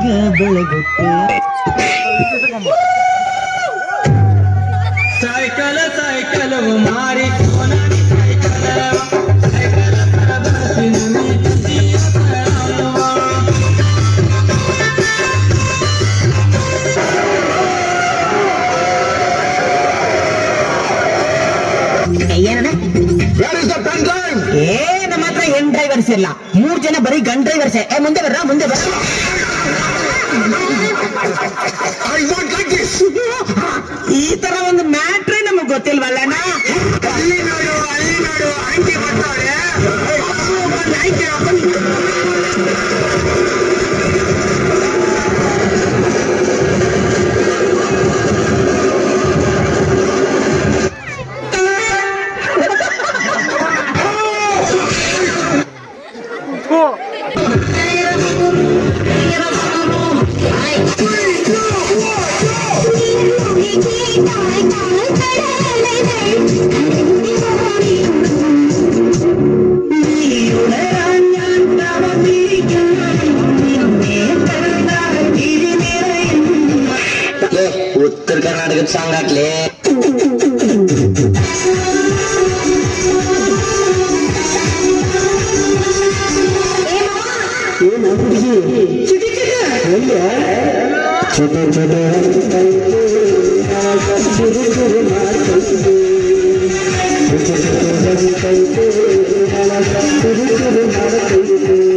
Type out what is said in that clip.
ಬೆಳಗ ಬೆಳಗುತ್ತೆ ಸೈಕಲ ಸೈಕಲ ಮಾರಿ ಕೊನಡಿ ಸೈಕಲ ಸೈಕಲ ಪರಬಸಿನ ನೀತಿಯ ಪರವ. ಏನದ Where is the pen drive? ಏ ನಮ್ಮ ಹತ್ರ ಹೆಣ್ ಡ್ರೈವರ್ಸ್ ಇಲ್ಲ ಮೂರ್ ಜನ ಬರೀ ಗಂಡ್ ಡ್ರೈವರ್ಸ್ ಏ ಮುಂದೆ ಬರ್ರ ಮುಂದೆ ಬರ್ರ I won't like this. ಈ ತರ ಒಂದು ಮ್ಯಾಟ್ರೇ ನಮಗ್ ಗೊತ್ತಿಲ್ವಲ್ಲಣ್ಣ ಅಲ್ಲಿ ನೋಡು ಅಲ್ಲಿ ನೋಡು ಆಂಟಿ ಬರ್ತಾಳೆ ಉತ್ತರ ಕರ್ನಾಟಕದ ಸಾಂಗ್ ಹಾಕ್ಲಿ ¡Ay,